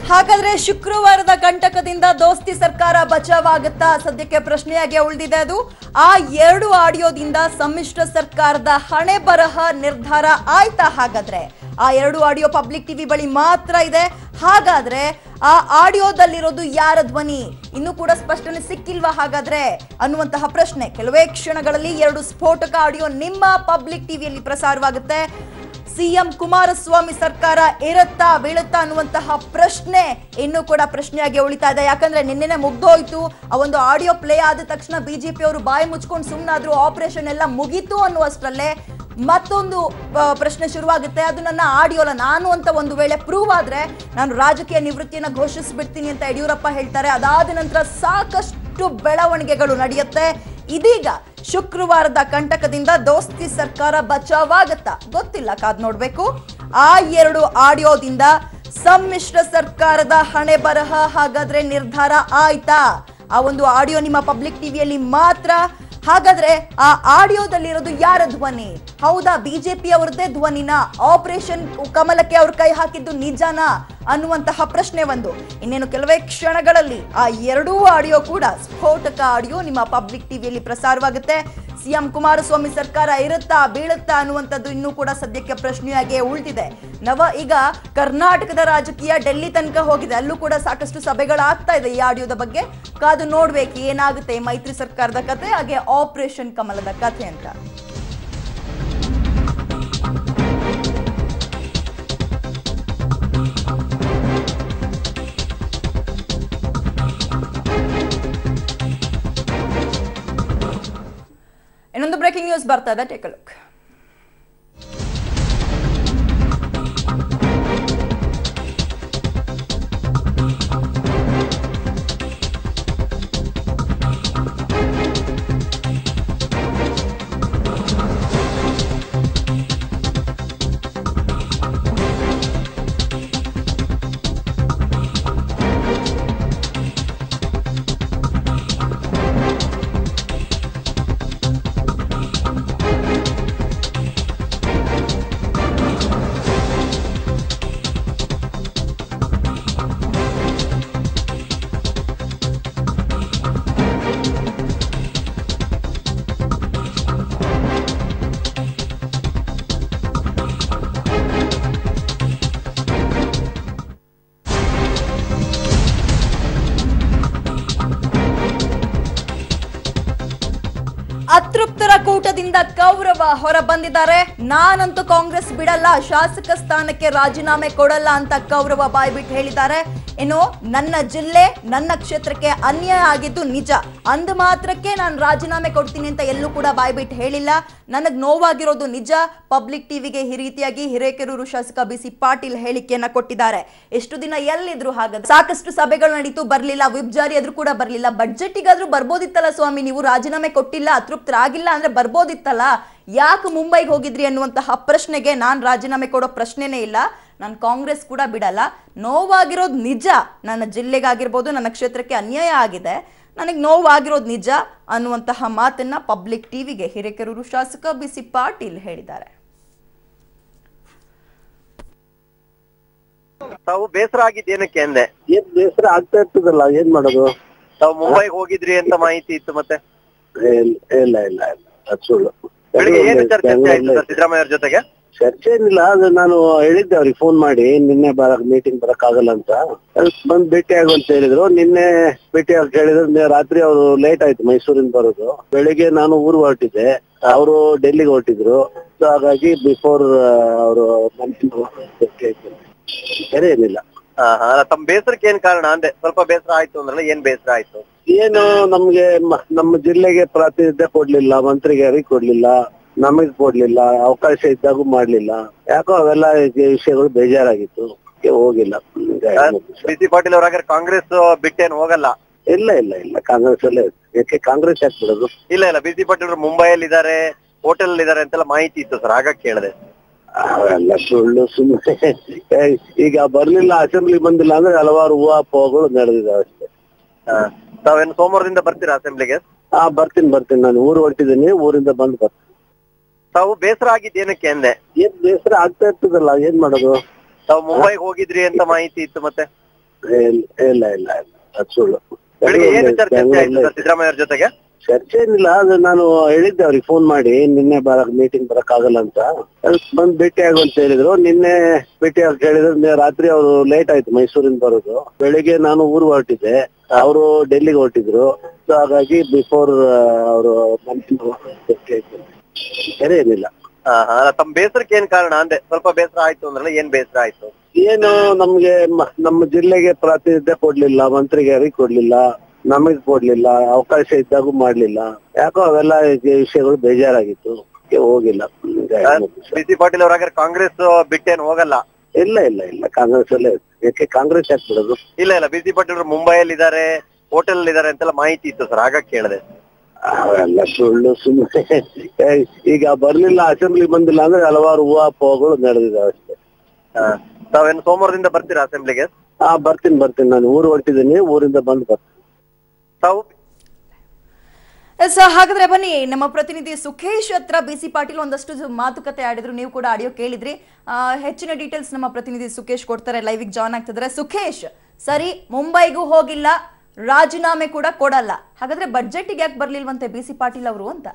ಹಾಗಾದ್ರೆ ಶುಕ್ರವಾರದ ಕಂಟಕದಿಂದ ದೋಸ್ತಿ ಸರ್ಕಾರ ಬಚಾವಾಗುತ್ತಾ ಸದ್ಯಕ್ಕೆ ಪ್ರಶ್ನೆಯಾಗಿ ಉಳಿದಿದೆ ಅದು ಆ ಎರಡು ಆಡಿಯೋದಿಂದ ಸಮ್ಮಿಶ್ರ ಸರ್ಕಾರದ ಹಣೆ ಬರಹ ನಿರ್ಧಾರ ಆಯ್ತಾ ಹಾಗಾದ್ರೆ ಆ ಎರಡು ಆಡಿಯೋ ಪಬ್ಲಿಕ್ ಟಿವಿ ಬಳಿ ಮಾತ್ರ ಇದೆ ಹಾಗಾದ್ರೆ ಆ ಆಡಿಯೋದಲ್ಲಿರೋದು ಯಾರ ಧ್ವನಿ ಇನ್ನೂ ಕೂಡ ಸ್ಪಷ್ಟನೆ ಸಿಕ್ಕಿಲ್ವಾ ಹಾಗಾದ್ರೆ ಅನ್ನುವಂತಹ ಪ್ರಶ್ನೆ ಕೆಲವೇ ಕ್ಷಣಗಳಲ್ಲಿ ಎರಡು ಸ್ಫೋಟಕ ಆಡಿಯೋ ನಿಮ್ಮ ಪಬ್ಲಿಕ್ ಟಿವಿಯಲ್ಲಿ ಪ್ರಸಾರವಾಗುತ್ತೆ ಸಿಎಂ ಕುಮಾರಸ್ವಾಮಿ ಸರ್ಕಾರ ಇರುತ್ತಾ ಬೀಳುತ್ತಾ ಅನ್ನುವಂತಹ ಪ್ರಶ್ನೆ ಇನ್ನೂ ಕೂಡ ಪ್ರಶ್ನೆಯಾಗಿ ಉಳಿತಾ ಇದೆ ಯಾಕಂದ್ರೆ ನಿನ್ನೆನೆ ಮುಗ್ದೋಯ್ತು ಆ ಒಂದು ಆಡಿಯೋ ಪ್ಲೇ ಆದ ತಕ್ಷಣ ಬಿಜೆಪಿ ಅವರು ಬಾಯಿ ಮುಚ್ಕೊಂಡು ಸುಮ್ಮನಾದ್ರು ಆಪರೇಷನ್ ಎಲ್ಲ ಮುಗೀತು ಅನ್ನುವಷ್ಟರಲ್ಲೇ ಮತ್ತೊಂದು ಆ, ಪ್ರಶ್ನೆ ಶುರುವಾಗುತ್ತೆ ಅದು ನನ್ನ ಆಡಿಯೋಲ ನಾನು ಅಂತ ಒಂದು ವೇಳೆ ಪ್ರೂವ್ ಆದ್ರೆ ನಾನು ರಾಜಕೀಯ ನಿವೃತ್ತಿಯನ್ನ ಘೋಷಿಸ್ಬಿಡ್ತೀನಿ ಅಂತ ಯಡಿಯೂರಪ್ಪ ಹೇಳ್ತಾರೆ ಅದಾದ ನಂತರ ಸಾಕಷ್ಟು ಬೆಳವಣಿಗೆಗಳು ನಡೆಯುತ್ತೆ ಇದೀಗ ಶುಕ್ರವಾರದ ಕಂಟಕದಿಂದ ದೋಸ್ತಿ ಸರ್ಕಾರ ಬಚಾವಾಗತ್ತಾ ಗೊತ್ತಿಲ್ಲ ಕಾದ್ ನೋಡ್ಬೇಕು ಆ ಎರಡು ಆಡಿಯೋದಿಂದ ಸಮ್ಮಿಶ್ರ ಸರ್ಕಾರದ ಹಣೆ ಬರಹ ಹಾಗಾದ್ರೆ ನಿರ್ಧಾರ ಆಯ್ತಾ ಆ ಒಂದು ಆಡಿಯೋ ನಿಮ್ಮ ಪಬ್ಲಿಕ್ ಟಿವಿಯಲ್ಲಿ ಮಾತ್ರ ಹಾಗಾದ್ರೆ ಆ ಆಡಿಯೋದಲ್ಲಿರೋದು ಯಾರ ಧ್ವನಿ ಹೌದಾ ಬಿಜೆಪಿ ಅವರದ್ದೇ ಧ್ವನಿನ ಆಪರೇಷನ್ ಕಮಲಕ್ಕೆ ಅವ್ರ ಕೈ ಹಾಕಿದ್ದು ನಿಜನಾ ಅನ್ನುವಂತಹ ಪ್ರಶ್ನೆ ಒಂದು ಇನ್ನೇನು ಕೆಲವೇ ಕ್ಷಣಗಳಲ್ಲಿ ಆ ಎರಡೂ ಆಡಿಯೋ ಕೂಡ ಸ್ಫೋಟಕ ಆಡಿಯೋ ನಿಮ್ಮ ಪಬ್ಲಿಕ್ ಟಿವಿಯಲ್ಲಿ ಪ್ರಸಾರವಾಗುತ್ತೆ ಸಿಎಂ ಕುಮಾರಸ್ವಾಮಿ ಸರ್ಕಾರ ಇರುತ್ತಾ ಬೀಳುತ್ತಾ ಅನ್ನುವಂಥದ್ದು ಇನ್ನೂ ಕೂಡ ಸದ್ಯಕ್ಕೆ ಪ್ರಶ್ನೆಯಾಗಿಯೇ ಉಳಿದಿದೆ ನವ ಈಗ ಕರ್ನಾಟಕದ ರಾಜಕೀಯ ಡೆಲ್ಲಿ ತನಕ ಹೋಗಿದೆ ಅಲ್ಲೂ ಕೂಡ ಸಾಕಷ್ಟು ಸಭೆಗಳಾಗ್ತಾ ಇದೆ ಈ ಆಡಿಯೋದ ಬಗ್ಗೆ ಕಾದು ನೋಡ್ಬೇಕು ಏನಾಗುತ್ತೆ ಈ ಮೈತ್ರಿ ಸರ್ಕಾರದ ಕತೆ ಹಾಗೆ ಆಪರೇಷನ್ ಕಮಲದ ಕಥೆ ಅಂತ ಇನ್ನೊಂದು ಬ್ರೇಕಿಂಗ್ ನ್ಯೂಸ್ ಬರ್ತಾ ಇದೆ ಟೇಕ್ ಲುಕ್ ಅತೃಪ್ತರ ಕೂಟದಿಂದ ಕೌರವ ಹೊರ ಬಂದಿದ್ದಾರೆ ನಾನಂತೂ ಕಾಂಗ್ರೆಸ್ ಬಿಡಲ್ಲ ಶಾಸಕ ಸ್ಥಾನಕ್ಕೆ ರಾಜೀನಾಮೆ ಕೊಡಲ್ಲ ಅಂತ ಕೌರವ ಬಾಯ್ಬಿಟ್ಟು ಹೇಳಿದ್ದಾರೆ ಇನ್ನು ನನ್ನ ಜಿಲ್ಲೆ ನನ್ನ ಕ್ಷೇತ್ರಕ್ಕೆ ಅನ್ಯಾಯ ಆಗಿದ್ದು ನಿಜ ಅಂದ ಮಾತ್ರಕ್ಕೆ ನಾನು ರಾಜೀನಾಮೆ ಕೊಡ್ತೀನಿ ಅಂತ ಎಲ್ಲೂ ಕೂಡ ಬಾಯ್ಬಿಟ್ಟು ಹೇಳಿಲ್ಲ ನನಗ್ ನೋವಾಗಿರೋದು ನಿಜ ಪಬ್ಲಿಕ್ ಟಿವಿಗೆ ಈ ರೀತಿಯಾಗಿ ಹಿರೇಕೆರೂರು ಶಾಸಕ ಬಿ ಸಿ ಪಾಟೀಲ್ ಹೇಳಿಕೆಯನ್ನ ಕೊಟ್ಟಿದ್ದಾರೆ ಎಷ್ಟು ದಿನ ಎಲ್ಲಿದ್ರು ಹಾಗಾದ್ರೆ ಸಾಕಷ್ಟು ಸಭೆಗಳು ನಡೀತು ಬರ್ಲಿಲ್ಲ ವಿಪ್ ಜಾರಿ ಆದ್ರೂ ಕೂಡ ಬರ್ಲಿಲ್ಲ ಬಡ್ಜೆಟಿಗಾದ್ರೂ ಬರ್ಬೋದಿತ್ತಲ್ಲ ಸ್ವಾಮಿ ನೀವು ರಾಜೀನಾಮೆ ಕೊಟ್ಟಿಲ್ಲ ಅತೃಪ್ತರಾಗಿಲ್ಲ ಅಂದ್ರೆ ಬರ್ಬೋದಿತ್ತಲ್ಲ ಯಾಕೆ ಮುಂಬೈಗೆ ಹೋಗಿದ್ರಿ ಅನ್ನುವಂತಹ ಪ್ರಶ್ನೆಗೆ ನಾನ್ ರಾಜೀನಾಮೆ ಕೊಡೋ ಪ್ರಶ್ನೆನೇ ಇಲ್ಲ ನಾನು ಕಾಂಗ್ರೆಸ್ ಕೂಡ ಬಿಡಲ್ಲ ನೋವಾಗಿರೋದು ನಿಜ ನನ್ನ ಜಿಲ್ಲೆಗಾಗಿರ್ಬೋದು ನನ್ನ ಕ್ಷೇತ್ರಕ್ಕೆ ಅನ್ಯಾಯ ಆಗಿದೆ ನನಗೆ ನೋವಾಗಿರೋದು ನಿಜ ಅನ್ನುವಂತಹ ಮಾತನ್ನ ಪಬ್ಲಿಕ್ ಟಿವಿಗೆ ಹಿರೇಕೆರೂರು ಶಾಸಕ ಬಿ ಸಿ ಪಾಟೀಲ್ ಹೇಳಿದ್ದಾರೆ ತಾವು ಬೇಸರ ಆಗಿದ್ದು ಏನಕ್ಕೆ ಅಂದೆ ಏನ್ ಬೇಸರ ಆಗ್ತಾ ಇರ್ತದಲ್ಲ ಏನ್ ಮಾಡೋದು ತಾವು ಮುಂಬೈಗೆ ಹೋಗಿದ್ರಿ ಅಂತ ಮಾಹಿತಿ ಇತ್ತು ಮತ್ತೆ ಏನ್- ಇಲ್ಲ ಇಲ್ಲ ಇಲ್ಲ ಅದ್ ಸುಳ್ಳು ಬೆಳಿಗ್ಗೆ ಏನು ಚರ್ಚೆ ಆಯ್ತು ಬೆಂಗಳೂರಲ್ಲಿ ಸರ್ ಸಿದ್ದರಾಮಯ್ಯ ಅವ್ರ ಜೊತೆಗೆ ಚರ್ಚೆ ಏನಿಲ್ಲ ಅದು ನಾನು ಹೇಳಿದ್ದೆ ಅವ್ರಿಗೆ ಫೋನ್ ಮಾಡಿ ನಿನ್ನೆ ಬರಕ್ ಮೀಟಿಂಗ್ ಬರಕ್ ಆಗಲ್ಲ ಅಂತ ಅದಕ್ಕೆ ಬಂದ್ ಭೇಟಿ ಆಗು ಅಂತ ಹೇಳಿದ್ರು ನಿನ್ನೆ ಭೇಟಿ ಆಗ ಹೇಳಿದ್ರು ನೆ- ರಾತ್ರಿ ಅವರು ಲೇಟ್ ಆಯ್ತು ಮೈಸೂರಿಂದ ಬರೋದು ಬೆಳಿಗ್ಗೆ ನಾನು ಊರು ಹೊರಟಿದ್ದೆ ಅವರು ಡೆಲ್ಲಿಗೆ ಹೊರಟಿದ್ರು So ಹಾಗಾಗಿ ಬಿಫೋರ್ ಅವರು ಭೇಟಿ ಆಯ್ತು ಬೇರೆ ಏನಿಲ್ಲ ಹಾ ಹಾ ಅಲ್ಲ, ತಮ್ಮ ಬೇಸರಕ್ಕೆ ಏನ್ ಕಾರಣ ಅಂದೆ ಸ್ವಲ್ಪ ಬೇಸರ ಆಯ್ತು ಅಂದ್ರಲ್ಲ ಏನ್ ಬೇಸರ ಆಯ್ತು ಏನು ನಮ್ಗೆ ಮ- ನಮ್ಮ ಜಿಲ್ಲೆಗೆ ಪ್ರಾತಿನಿಧ್ಯ ಕೊಡ್ಲಿಲ್ಲ ಮಂತ್ರಿಗಾರಿಗೆ ಕೊಡ್ಲಿಲ್ಲ ನಮಗ್ ಕೊಡ್ಲಿಲ್ಲ ಅವಕಾಶ ಇದ್ದಾಗೂ ಮಾಡ್ಲಿಲ್ಲ ಯಾಕೋ ಅವೆಲ್ಲ ಈ ವಿಷಯಗಳು ಬೇಜಾರಾಗಿತ್ತು ಅದಕ್ಕೆ ಹೋಗಿಲ್ಲ ಹೀಗಾಗಿ ಬಿ ಸಿ ಪಾಟೀಲ್ ಅವ್ರ ಹಾಗಾದ್ರೆ ಕಾಂಗ್ರೆಸ್ ಬಿಟ್ಟೇನ್ ಹೋಗಲ್ಲ ಇಲ್ಲ ಇಲ್ಲ ಇಲ್ಲ ಕಾಂಗ್ರೆಸ್ ಅಲ್ಲೇ ಯಾಕೆ ಕಾಂಗ್ರೆಸ್ ಯಾಕೆ ಬಿಡೋದು ಇಲ್ಲ ಇಲ್ಲ ಬಿ ಸಿ ಪಾಟೀಲ್ ಅವರು ಮುಂಬೈಯಲ್ಲಿ ಇದಾರೆ ಹೋಟೆಲ್ ಇದಾರೆ ಅಂತೆಲ್ಲ ಮಾಹಿತಿ ಇತ್ತು ಸರ್ ಹಾಗಾಗಿ ಕೇಳಿದೆ ಅವೆಲ್ಲ ಸುಳ್ಳು ಸುಮ್ಮನೆ ಈಗ ಬರ್ಲಿಲ್ಲ ಅಸೆಂಬ್ಲಿ ಬಂದಿಲ್ಲ ಅಂದ್ರೆ ಹಲವಾರು ಹೂವಾಪೋಹಗಳು ನಡೆದಿದ್ದಾವೆ ಅಷ್ಟೇ ತಾವೇನು ಸೋಮವಾರದಿಂದ ಬರ್ತೀರಾ ಅಸೆಂಬ್ಲಿಗೆ ಹಾ ಬರ್ತೀನಿ ಬರ್ತೀನಿ ನಾನು ಊರು ಹೊರಟಿದ್ದೀನಿ ಊರಿಂದ ಬಂದು ಬರ್ತೀನಿ ತಾವು ಬೇಸರ ಆಗಿದ್ದು ಏನಕ್ಕೆ ಅಂದೆ ಏನ್ ಬೇಸರ ಆಗ್ತಾ ಇರ್ತದಲ್ಲ ಏನ್ ಮಾಡೋದು ತಾವು ಮುಂಬೈಗೆ ಹೋಗಿದ್ರಿ ಅಂತ ಮಾಹಿತಿ ಇತ್ತು ಮತ್ತೆ ಇಲ್ಲ ಇಲ್ಲ ಇಲ್ಲ ಇಲ್ಲ ಅದು ಸುಳ್ಳು ಬೆಳಿಗ್ಗೆ ಏನು ಚರ್ಚೆ ಆಯ್ತು ಬೆಂಗಳೂರಲ್ಲಿ ಸರ್ ಸಿದ್ದರಾಮಯ್ಯ ಅವ್ರ ಜೊತೆಗೆ ಚರ್ಚೆ ಏನಿಲ್ಲ ಅದು ನಾನು ಹೇಳಿದ್ದೆ ಅವ್ರಿಗೆ ಫೋನ್ ಮಾಡಿ ನಿನ್ನೆ ಬರಕ್ ಮೀಟಿಂಗ್ ಬರಕ್ ಆಗಲ್ಲ ಅಂತ ಅದಕ್ಕೆ ಬಂದ್ ಭೇಟಿ ಆಗು ಅಂತ ಹೇಳಿದ್ರು ನಿನ್ನೆ ಭೇಟಿ ಆಗಿ ಹೇಳಿದ್ರು ನಿನ್ನೆ ರಾತ್ರಿ ಅವರು ಲೇಟ್ ಆಯ್ತು ಮೈಸೂರಿಂದ ಬರೋದು ಬೆಳಿಗ್ಗೆ ನಾನು ಊರು ಹೊರಟಿದ್ದೆ ಅವರು ಡೆಲ್ಲಿಗೆ ಹೊರಟಿದ್ರು So ಹಾಗಾಗಿ ಬಿಫೋರ್ ಅವರು ಭೇಟಿ ಆಯ್ತು ಬೇರೆ ಏನಿಲ್ಲ ಹಾ ಹಾ ಅಲ್ಲ, ತಮ್ಮ ಬೇಸರಕ್ಕೆ ಏನ್ ಕಾರಣ ಅಂದೆ ಸ್ವಲ್ಪ ಬೇಸರ ಆಯ್ತು ಅಂದ್ರಲ್ಲ ಏನ್ ಬೇಸರ ಆಯ್ತು ಏನು ನಮ್ಗೆ ಮ- ನಮ್ಮ ಜಿಲ್ಲೆಗೆ ಪ್ರಾತಿನಿಧ್ಯ ಕೊಡ್ಲಿಲ್ಲ ಮಂತ್ರಿಗಾರಿಗೆ ಕೊಡ್ಲಿಲ್ಲ ನಮಗ್ ಕೊಡ್ಲಿಲ್ಲ ಅವಕಾಶ ಇದ್ದಾಗೂ ಮಾಡ್ಲಿಲ್ಲ ಯಾಕೋ ಅವೆಲ್ಲ ಈ ವಿಷಯಗಳು ಬೇಜಾರಾಗಿತ್ತು ಅದಕ್ಕೆ ಹೋಗಿಲ್ಲ ಬಿ ಸಿ ಪಾಟೀಲ್ ಅವ್ರ ಹಾಗಾದ್ರೆ ಕಾಂಗ್ರೆಸ್ ಬಿಟ್ಟೇನ್ ಹೋಗಲ್ಲ ಇಲ್ಲ ಇಲ್ಲ ಇಲ್ಲ ಕಾಂಗ್ರೆಸ್ ಅಲ್ಲೇ ಯಾಕೆ ಕಾಂಗ್ರೆಸ್ ಯಾಕೆ ಬಿಡೋದು ಇಲ್ಲ ಇಲ್ಲ ಬಿ ಸಿ ಪಾಟೀಲ್ ಅವರು ಮುಂಬೈಯಲ್ಲಿ ಇದಾರೆ ಹೋಟೆಲ್ ಇದಾರೆ ಅಂತೆಲ್ಲ ಮಾಹಿತಿ ಇತ್ತು ಸರ್ ಹಾಗಾಗಿ ಕೇಳಿದೆ ಅವೆಲ್ಲ ಸುಳ್ಳು ಸುಮ್ಮನೆ ಈಗ ಬರ್ಲಿಲ್ಲ ಅಸೆಂಬ್ಲಿ ಬಂದಿಲ್ಲ ಅಂದ್ರೆ ಹಲವಾರು ಊಹಾಪೋಹಗಳು ನಡೆದಿದ್ದಾವೆ ಅಷ್ಟೇ ತಾವೇನು ಸೋಮವಾರದಿಂದ ಬರ್ತೀರಾ ಅಸೆಂಬ್ಲಿಗೆ ಹಾ ಬರ್ತೀನಿ ಬರ್ತೀನಿ ನಾನು ಊರು ಹೊರಟಿದ್ದೀನಿ ಊರಿಂದ ಬಂದು ಬರ್ತೀನಿ ತಾವು ಎಸ್ ಹಾಗಾದ್ರೆ ಬನ್ನಿ ನಮ್ಮ ಪ್ರತಿನಿಧಿ ಸುಖೇಶ್ ಹತ್ರ ಬಿ ಸಿ ಪಾಟೀಲ್ ಒಂದಷ್ಟು ಜ- ಮಾತುಕತೆ ಆಡಿದ್ರು ನೀವು ಕೂಡ ಆಡಿಯೋ ಕೇಳಿದ್ರಿ ಆ, ಹೆಚ್ಚಿನ ಡೀಟೇಲ್ಸ್ ನಮ್ಮ ಪ್ರತಿನಿಧಿ ಸುಖೇಶ್ ಕೊಡ್ತಾರೆ ಲೈವಿಗೆ ಜಾಯ್ನ್ ಆಗ್ತಿದ್ದಾರೆ ಸುಖೇಶ್ ಸರಿ ಮುಂಬೈಗೂ ಹೋಗಿಲ್ಲ ರಾಜೀನಾಮೆ ಕೂಡ ಕೊಡಲ್ಲ ಹಾಗಾದ್ರೆ ಬಡ್ಜೆಟ್ಗೆ ಯಾಕೆ ಬರ್ಲಿಲ್ವಂತೆ ಬಿ ಸಿ ಪಾಟೀಲ್ ಅವರು ಅಂತ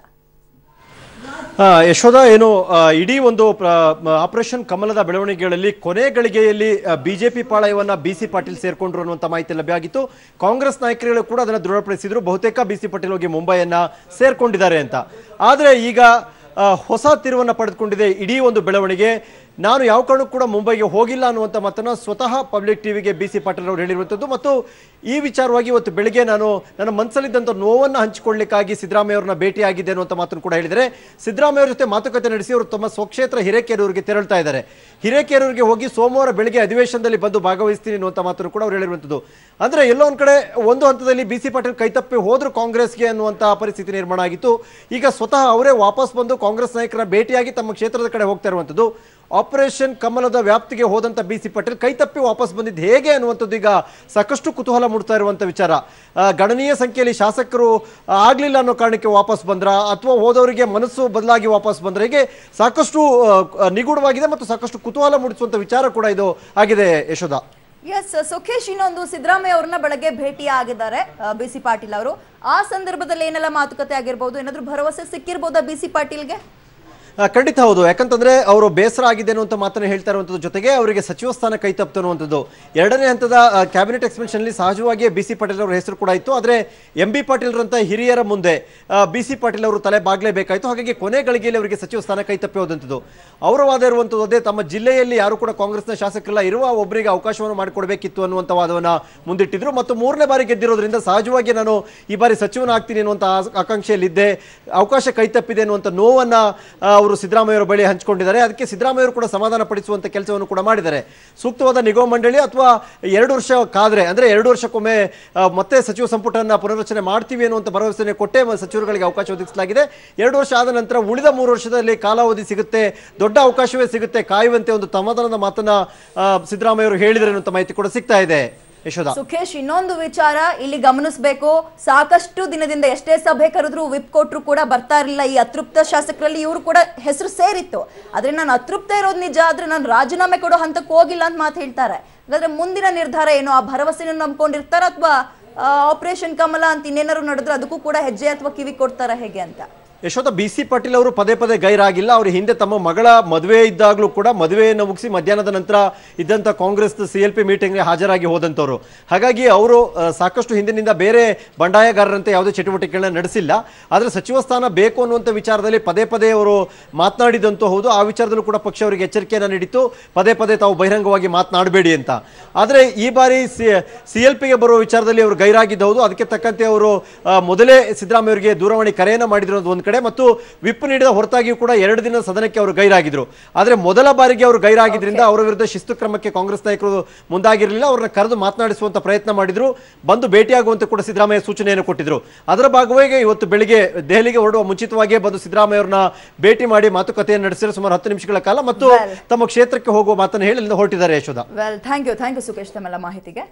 ಆ, ಯಶೋಧ ಏನು ಆ, ಇಡೀ ಒಂದು ಪ್ರ- ಆಪರೇಷನ್ ಕಮಲದ ಬೆಳವಣಿಗೆಗಳಲ್ಲಿ ಕೊನೆ ಗಳಿಗೆಯಲ್ಲಿ ಬಿಜೆಪಿ ಪಾಳಯವನ್ನ ಬಿ ಸಿ ಪಾಟೀಲ್ ಸೇರ್ಕೊಂಡ್ರು ಅನ್ನುವಂಥ ಮಾಹಿತಿ ಲಭ್ಯ ಆಗಿತ್ತು ಕಾಂಗ್ರೆಸ್ ನಾಯಕರುಗಳು ಕೂಡ ಅದನ್ನು ದೃಢಪಡಿಸಿದ್ರು ಬಹುತೇಕ ಬಿ ಸಿ ಪಾಟೀಲ್ ಹೋಗಿ ಮುಂಬೈಯನ್ನ ಸೇರ್ಕೊಂಡಿದ್ದಾರೆ ಅಂತ ಆದ್ರೆ ಈಗ ಆ, ಹೊಸ ತಿರುವನ್ನ ಪಡೆದುಕೊಂಡಿದೆ ಇಡೀ ಒಂದು ಬೆಳವಣಿಗೆ ನಾನು ಯಾವ ಕಾರಣಕ್ಕೂ ಕೂಡ ಮುಂಬೈಗೆ ಹೋಗಿಲ್ಲ ಅನ್ನುವಂಥ ಮಾತನ್ನ ಸ್ವತಃ ಪಬ್ಲಿಕ್ ಟಿವಿಗೆ ಬಿ ಸಿ ಪಾಟೀಲ್ ಅವರು ಹೇಳಿರುವಂಥದ್ದು ಮತ್ತು ಈ ವಿಚಾರವಾಗಿ ಇವತ್ತು ಬೆಳಿಗ್ಗೆ ನಾನು ನನ್ನ ಮನಸ್ಸಲ್ಲಿದ್ದಂಥ ನೋವನ್ನು ಹಂಚಿಕೊಳ್ಳಿಕ್ಕಾಗಿ ಸಿದ್ದರಾಮಯ್ಯ ಅವರನ್ನ ಭೇಟಿಯಾಗಿದ್ದೆ ಅನ್ನುವಂಥ ಮಾತನ್ನು ಕೂಡ ಹೇಳಿದರೆ ಸಿದ್ದರಾಮಯ್ಯ ಅವರ ಜೊತೆ ಮಾತುಕತೆ ನಡೆಸಿ ಅವರು ತಮ್ಮ ಸ್ವಕ್ಷೇತ್ರ ಹಿರೇಕೆರೂರಿಗೆ ತೆರಳ್ತಾ ಇದ್ದಾರೆ ಹಿರೇಕೆರೂರಿಗೆ ಹೋಗಿ ಸೋಮವಾರ ಬೆಳಿಗ್ಗೆ ಅಧಿವೇಶನದಲ್ಲಿ ಬಂದು ಭಾಗವಹಿಸ್ತೀನಿ ಅನ್ನುವಂಥ ಮಾತನ್ನು ಕೂಡ ಅವರು ಹೇಳಿರುವಂಥದ್ದು ಅಂದ್ರೆ ಎಲ್ಲೋ ಒಂದ್ ಕಡೆ ಒಂದು ಹಂತದಲ್ಲಿ ಬಿ ಸಿ ಪಾಟೀಲ್ ಕೈತಪ್ಪಿ ಹೋದ್ರು ಕಾಂಗ್ರೆಸ್ಗೆ ಅನ್ನುವಂಥ ಪರಿಸ್ಥಿತಿ ನಿರ್ಮಾಣ ಆಗಿತ್ತು ಈಗ ಸ್ವತಃ ಅವರೇ ವಾಪಸ್ ಬಂದು ಕಾಂಗ್ರೆಸ್ ನಾಯಕರ ಭೇಟಿಯಾಗಿ ತಮ್ಮ ಕ್ಷೇತ್ರದ ಕಡೆ ಹೋಗ್ತಾ ಇರುವಂಥದ್ದು ಆಪರೇಷನ್ ಕಮಲದ ವ್ಯಾಪ್ತಿಗೆ ಹೋದಂತ ಬಿ ಸಿ ಪಾಟೀಲ್ ಕೈತಪ್ಪಿ ವಾಪಸ್ ಬಂದಿದ್ದು ಹೇಗೆ ಅನ್ನುವಂಥದ್ದು ಈಗ ಸಾಕಷ್ಟು ಕುತೂಹಲ ಮೂಡ್ತಾ ಇರುವಂತ ವಿಚಾರ ಆ, ಗಣನೀಯ ಸಂಖ್ಯೆಯಲ್ಲಿ ಶಾಸಕರು ಆ, ಆಗ್ಲಿಲ್ಲ ಅನ್ನೋ ಕಾರಣಕ್ಕೆ ವಾಪಸ್ ಬಂದ್ರ ಅಥವಾ ಹೋದವರಿಗೆ ಮನಸ್ಸು ಬದಲಾಗಿ ವಾಪಸ್ ಬಂದ್ರೆ ಹೀಗೆ ಸಾಕಷ್ಟು ಆ, ಆ, ನಿಗೂಢವಾಗಿದೆ ಮತ್ತು ಸಾಕಷ್ಟು ಕುತೂಹಲ ಮೂಡಿಸುವಂತ ವಿಚಾರ ಕೂಡ ಇದು ಆಗಿದೆ ಯಶೋಧ ಎಸ್ ಸುಖೇಶ್ ಇನ್ನೊಂದು ಸಿದ್ದರಾಮಯ್ಯ ಅವ್ರನ್ನ ಬೆಳಗ್ಗೆ ಭೇಟಿ ಆಗಿದ್ದಾರೆ ಬಿ ಸಿ ಪಾಟೀಲ್ ಅವರು ಆ ಸಂದರ್ಭದಲ್ಲಿ ಏನೆಲ್ಲ ಮಾತುಕತೆ ಆಗಿರ್ಬೋದು ಏನಾದ್ರೂ ಭರವಸೆ ಸಿಕ್ಕಿರ್ಬೋದಾ ಬಿ ಸಿ ಪಾಟೀಲ್ಗೆ ಆ, ಖಂಡಿತ ಹೌದು ಯಾಕಂತಂದ್ರೆ ಅವರು ಬೇಸರ ಆಗಿದೆ ಅನ್ನುವಂಥ ಮಾತನ್ನ ಹೇಳ್ತಾ ಇರುವಂಥದ್ದು ಜೊತೆಗೆ ಅವರಿಗೆ ಸಚಿವ ಸ್ಥಾನ ಕೈ ತಪ್ಪಿತು ಅನ್ನುವಂಥದ್ದು ಎರಡನೇ ಹಂತದ ಕ್ಯಾಬಿನೆಟ್ ಎಕ್ಸ್ಪೆನ್ಷನ್ ಅಲ್ಲಿ ಸಹಜವಾಗಿಯೇ ಬಿ ಸಿ ಪಾಟೀಲ್ ಅವರ ಹೆಸರು ಕೂಡ ಇತ್ತು ಆದರೆ ಎಂ ಬಿ ಪಾಟೀಲ್ರಂತ ಹಿರಿಯರ ಮುಂದೆ ಬಿ ಸಿ ಪಾಟೀಲ್ ಅವರು ತಲೆ ಬಾಗ್ಲೇಬೇಕಾಯಿತು ಹಾಗಾಗಿ ಕೊನೆ ಗಳಿಗೆಯಲ್ಲಿ ಅವರಿಗೆ ಸಚಿವ ಸ್ಥಾನ ಕೈ ತಪ್ಪಿ ಹೋದಂಥದ್ದು ಅವರ ವಾದ ಇರುವಂಥದ್ದು ಅದೇ ತಮ್ಮ ಜಿಲ್ಲೆಯಲ್ಲಿ ಯಾರು ಕೂಡ ಕಾಂಗ್ರೆಸ್ನ ಶಾಸಕರಿಲ್ಲ ಇರುವ ಒಬ್ಬರಿಗೆ ಅವಕಾಶವನ್ನು ಮಾಡಿಕೊಡ್ಬೇಕಿತ್ತು ಅನ್ನುವಂಥ ವಾದವನ್ನ ಮುಂದಿಟ್ಟಿದ್ರು ಮತ್ತು ಮೂರನೇ ಬಾರಿ ಗೆದ್ದಿರೋದ್ರಿಂದ ಸಹಜವಾಗಿ ನಾನು ಈ ಬಾರಿ ಸಚಿವನಾಗ್ತೀನಿ ಅನ್ನುವಂಥ ಆ- ಆಕಾಂಕ್ಷೆಯಲ್ಲಿದ್ದೆ ಅವಕಾಶ ಕೈ ತಪ್ಪಿದೆ ಅನ್ನುವಂಥ ನೋವನ್ನ ಆ, ಅವರು ಸಿದ್ದರಾಮಯ್ಯ ಅವರ ಬಳಿ ಹಂಚಿಕೊಂಡಿದ್ದಾರೆ ಅದಕ್ಕೆ ಸಿದ್ದರಾಮಯ್ಯ ಅವರು ಕೂಡ ಸಮಾಧಾನ ಪಡಿಸುವಂತ ಕೆಲಸವನ್ನು ಕೂಡ ಮಾಡಿದ್ದಾರೆ ಸೂಕ್ತವಾದ ನಿಗಮ ಮಂಡಳಿ ಅಥವಾ ಎರಡು ವರ್ಷ ಕಾದ್ರೆ ಅಂದ್ರೆ ಎರಡು ವರ್ಷಕ್ಕೊಮ್ಮೆ ಆ, ಮತ್ತೆ ಸಚಿವ ಸಂಪುಟನ ಪುನರ್ರಚನೆ ಮಾಡ್ತೀವಿ ಅನ್ನುವಂಥ ಭರವಸೆನೆ ಕೊಟ್ಟೆ ಮ- ಸಚಿವರುಗಳಿಗೆ ಅವಕಾಶ ಒದಗಿಸಲಾಗಿದೆ ಎರಡು ವರ್ಷ ಆದ ನಂತರ ಉಳಿದ ಮೂರು ವರ್ಷದಲ್ಲಿ ಕಾಲಾವಧಿ ಸಿಗುತ್ತೆ ದೊಡ್ಡ ಅವಕಾಶವೇ ಸಿಗುತ್ತೆ ಕಾಯುವಂತೆ ಒಂದು ಸಮಾಧಾನದ ಮಾತನ್ನ ಆ, ಸಿದ್ದರಾಮಯ್ಯ ಅವರು ಹೇಳಿದರೆ ಅನ್ನುವಂಥ ಮಾಹಿತಿ ಕೂಡ ಸಿಗ್ತಾ ಇದೆ ಯಶೋಧ ಸುಖೇಶ್ ಇನ್ನೊಂದು ವಿಚಾರ ಇಲ್ಲಿ ಗಮನಿಸಬೇಕು ಸಾಕಷ್ಟು ದಿನದಿಂದ ಎಷ್ಟೇ ಸಭೆ ಕರೆದ್ರು ವಿಪ್ ಕೊಟ್ರು ಕೂಡ ಬರ್ತಾ ಇರಲಿಲ್ಲ ಈ ಅತೃಪ್ತ ಶಾಸಕರಲ್ಲಿ ಇವರು ಕೂಡ ಹೆಸರು ಸೇರಿತ್ತು ಆದ್ರೆ ನಾನು ಅತೃಪ್ತ ಇರೋದು ನಿಜ ಆದ್ರೆ ನಾನು ರಾಜೀನಾಮೆ ಕೊಡೋ ಹಂತಕ್ಕೆ ಹೋಗಿಲ್ಲ ಅಂತ ಮಾತು ಹೇಳ್ತಾರೆ ಹಾಗಾದ್ರೆ ಮುಂದಿನ ನಿರ್ಧಾರ ಏನು ಆ ಭರವಸೆನ ನಂಬ್ಕೊಂಡಿರ್ತಾರ ಅಥವಾ ಆಪರೇಷನ್ ಕಮಲ ಅಂತ ಇನ್ನೇನಾದ್ರು ನಡೆದ್ರೆ ಅದಕ್ಕೂ ಕೂಡ ಹೆಜ್ಜೆ ಅಥವಾ ಕಿವಿ ಕೊಡ್ತಾರ ಹೇಗೆ ಅಂತ ಯಶೋಧ ಬಿ ಸಿ ಪಾಟೀಲ್ ಅವರು ಪದೇ ಪದೇ ಗೈರಾಗಿಲ್ಲ ಅವರು ಹಿಂದೆ ತಮ್ಮ ಮಗಳ ಮದುವೆ ಇದ್ದಾಗಲೂ ಕೂಡ ಮದುವೆಯನ್ನು ಮುಗಿಸಿ ಮಧ್ಯಾಹ್ನದ ನಂತರ ಇದ್ದಂಥ ಕಾಂಗ್ರೆಸ್ ಸಿ ಎಲ್ ಪಿ ಮೀಟಿಂಗ್ಗೆ ಹಾಜರಾಗಿ ಹೋದಂಥವ್ರು ಹಾಗಾಗಿ ಅವರು ಆ, ಸಾಕಷ್ಟು ಹಿಂದಿನಿಂದ ಬೇರೆ ಬಂಡಾಯಗಾರರಂತೆ ಯಾವುದೇ ಚಟುವಟಿಕೆಗಳನ್ನ ನಡೆಸಿಲ್ಲ ಆದರೆ ಸಚಿವ ಸ್ಥಾನ ಬೇಕು ಅನ್ನುವಂಥ ವಿಚಾರದಲ್ಲಿ ಪದೇ ಪದೇ ಅವರು ಮಾತನಾಡಿದಂತೂ ಹೌದು ಆ ವಿಚಾರದಲ್ಲೂ ಕೂಡ ಪಕ್ಷ ಅವರಿಗೆ ಎಚ್ಚರಿಕೆಯನ್ನು ನೀಡಿತ್ತು ಪದೇ ಪದೇ ತಾವು ಬಹಿರಂಗವಾಗಿ ಮಾತನಾಡಬೇಡಿ ಅಂತ ಆದರೆ ಈ ಬಾರಿ ಸಿ ಸಿ ಎಲ್ ಪಿಗೆ ಬರುವ ವಿಚಾರದಲ್ಲಿ ಅವರು ಗೈರಾಗಿದ್ದು ಹೌದು ಅದಕ್ಕೆ ತಕ್ಕಂತೆ ಅವರು ಆ, ಮೊದಲೇ ಸಿದ್ದರಾಮಯ್ಯ ಅವರಿಗೆ ದೂರವಾಣಿ ಕರೆಯನ್ನು ಮಾಡಿದಿರೋದು ಒಂದು ಕಡೆ ಮತ್ತು ವಿಪ್ ನೀಡಿದ ಹೊರತಾಗಿಯೂ ಕೂಡ ಎರಡು ದಿನ ಸದನಕ್ಕೆ ಅವರು ಗೈರಾಗಿದ್ರು ಆದರೆ ಮೊದಲ ಬಾರಿಗೆ ಅವರು ಗೈರಾಗಿದ್ರಿಂದ ಅವರ ವಿರುದ್ಧ ಶಿಸ್ತು ಕ್ರಮಕ್ಕೆ ಕಾಂಗ್ರೆಸ್ ನಾಯಕರು ಮುಂದಾಗಿರಲಿಲ್ಲ ಅವರನ್ನ ಕರೆದು ಮಾತನಾಡಿಸುವಂತ ಪ್ರಯತ್ನ ಮಾಡಿದ್ರು ಬಂದು ಭೇಟಿಯಾಗುವಂತೆ ಕೂಡ ಸಿದ್ದರಾಮಯ್ಯ ಸೂಚನೆಯನ್ನು ಕೊಟ್ಟಿದ್ರು ಅದರ ಭಾಗವಾಗಿ ಇವತ್ತು ಬೆಳಿಗ್ಗೆ ದೆಹಲಿಗೆ ಹೊರಡುವ ಮುಂಚಿತವಾಗಿಯೇ ಬಂದು ಸಿದ್ದರಾಮಯ್ಯ ಅವರನ್ನ ಭೇಟಿ ಮಾಡಿ ಮಾತುಕತೆಯನ್ನು ನಡೆಸಿರೋ ಸುಮಾರು ಹತ್ತು ನಿಮಿಷಗಳ ಕಾಲ ಮತ್ತು Well. ತಮ್ಮ ಕ್ಷೇತ್ರಕ್ಕೆ ಹೋಗುವ ಮಾತನ್ನು ಹೇಳಿ ಅಲ್ಲಿಂದ ಹೊರಟಿದ್ದಾರೆ Yashoda well thank you thank you Sukhesh ತಮ್ಮೆಲ್ಲ ಮಾಹಿತಿಗೆ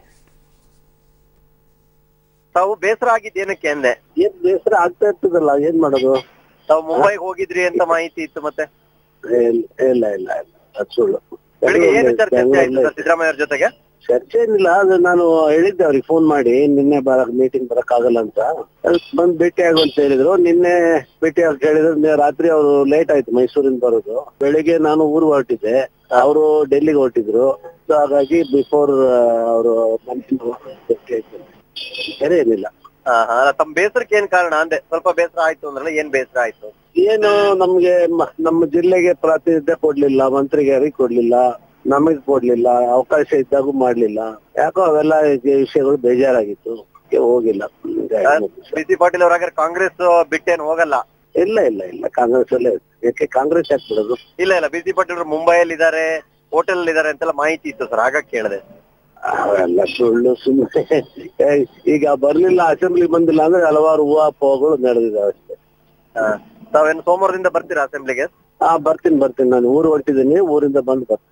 ತಾವು ಬೇಸರ ಆಗಿದ್ದೇನಕ್ಕೆ ಅಂದೆ ಏನ್ ಬೇಸರ ಆಗ್ತಾ ಇರ್ತದಲ್ಲ ಏನ್ ಮಾಡೋದು ತಾವು ಮುಂಬೈಗೆ ಹೋಗಿದ್ರಿ ಅಂತ ಮಾಹಿತಿ ಇತ್ತು ಮತ್ತೆ ಏನ್- ಇಲ್ಲ ಇಲ್ಲ ಇಲ್ಲ ಅದು ಸುಳ್ಳು ಬೆಳಿಗ್ಗೆ ಏನು ಚರ್ಚೆ ಆಯ್ತು ಬೆಂಗಳೂರಲ್ಲಿ ಸರ್ ಸಿದ್ದರಾಮಯ್ಯ ಅವ್ರ ಜೊತೆಗೆ ಚರ್ಚೆ ಏನಿಲ್ಲ ಅದು ನಾನು ಹೇಳಿದ್ದೆ ಅವ್ರಿಗೆ ಫೋನ್ ಮಾಡಿ ನಿನ್ನೆ ಬರಕ್ ಮೀಟಿಂಗ್ ಬರಕ್ ಆಗಲ್ಲ ಅಂತ ಅದಕ್ಕೆ ಬಂದ್ ಭೇಟಿ ಆಗು ಅಂತ ಹೇಳಿದ್ರು ನಿನ್ನೆ ಭೇಟಿ ಆಗಿ ಹೇಳಿದ್ರು ನೆ- ರಾತ್ರಿ ಅವರು ಲೇಟ್ ಆಯ್ತು ಮೈಸೂರಿಂದ ಬರೋದು ಬೆಳಿಗ್ಗೆ ನಾನು ಊರು ಹೊರಟಿದ್ದೆ ಅವರು ಡೆಲ್ಲಿಗೆ ಹೊರಟಿದ್ರು So ಹಾಗಾಗಿ ಬಿಫೋರ್ ಅವರು ಭೇಟಿ ಆಯ್ತು ಬೇರೆ ಏನಿಲ್ಲ ಹಾ ಹಾ ತಮ್ಮ ಬೇಸರಕ್ಕೆ ಏನ್ ಕಾರಣ ಅಂದೆ ಸ್ವಲ್ಪ ಬೇಸರ ಆಯ್ತು ಅಂದ್ರಲ್ಲ ಏನ್ ಬೇಸರ ಆಯ್ತು ಏನು ನಮ್ಗೆ ಮ- ನಮ್ಮ ಜಿಲ್ಲೆಗೆ ಪ್ರಾತಿನಿಧ್ಯ ಕೊಡ್ಲಿಲ್ಲ ಮಂತ್ರಿಗಾರಿಗೆ ಕೊಡ್ಲಿಲ್ಲ ನಮಗ್ ಕೊಡ್ಲಿಲ್ಲ ಅವಕಾಶ ಇದ್ದಾಗೂ ಮಾಡ್ಲಿಲ್ಲ ಯಾಕೋ ಅವೆಲ್ಲ ಈ ವಿಷಯಗಳು ಬೇಜಾರಾಗಿತ್ತು ಅದಕ್ಕೆ ಹೋಗಿಲ್ಲ ಹೀಗಾಗಿ ಬಿ ಸಿ ಪಾಟೀಲ್ ಅವ್ರ ಹಾಗಾದ್ರೆ ಕಾಂಗ್ರೆಸ್ ಬಿಟ್ಟೇನ್ ಹೋಗಲ್ಲ ಇಲ್ಲ ಇಲ್ಲ ಇಲ್ಲ ಕಾಂಗ್ರೆಸ್ ಅಲ್ಲೇ ಯಾಕೆ ಕಾಂಗ್ರೆಸ್ ಯಾಕೆ ಬಿಡೋದು ಇಲ್ಲ ಇಲ್ಲ ಬಿ ಸಿ ಪಾಟೀಲ್ ಅವರು ಮುಂಬೈಯಲ್ಲಿ ಇದಾರೆ ಹೋಟೆಲ್ ಇದಾರೆ ಅಂತೆಲ್ಲ ಮಾಹಿತಿ ಇತ್ತು ಸರ್ ಹಾಗಾಗಿ ಕೇಳಿದೆ ಅವೆಲ್ಲ ಸುಳ್ಳು ಸುಮ್ಮನೆ ಈಗ ಬರ್ಲಿಲ್ಲ ಅಸೆಂಬ್ಲಿ ಬಂದಿಲ್ಲ ಅಂದ್ರೆ ಹಲವಾರು ಊಹಾಪೋಹಗಳು ನಡೆದಿದ್ದಾವೆ ಅಷ್ಟೇ ತಾವೇನು ಸೋಮವಾರದಿಂದ ಬರ್ತೀರಾ ಅಸೆಂಬ್ಲಿಗೆ ಹಾ ಬರ್ತೀನಿ ಬರ್ತೀನಿ ನಾನು ಊರು ಹೊರಟಿದ್ದೀನಿ ಊರಿಂದ ಬಂದು ಬರ್ತೀನಿ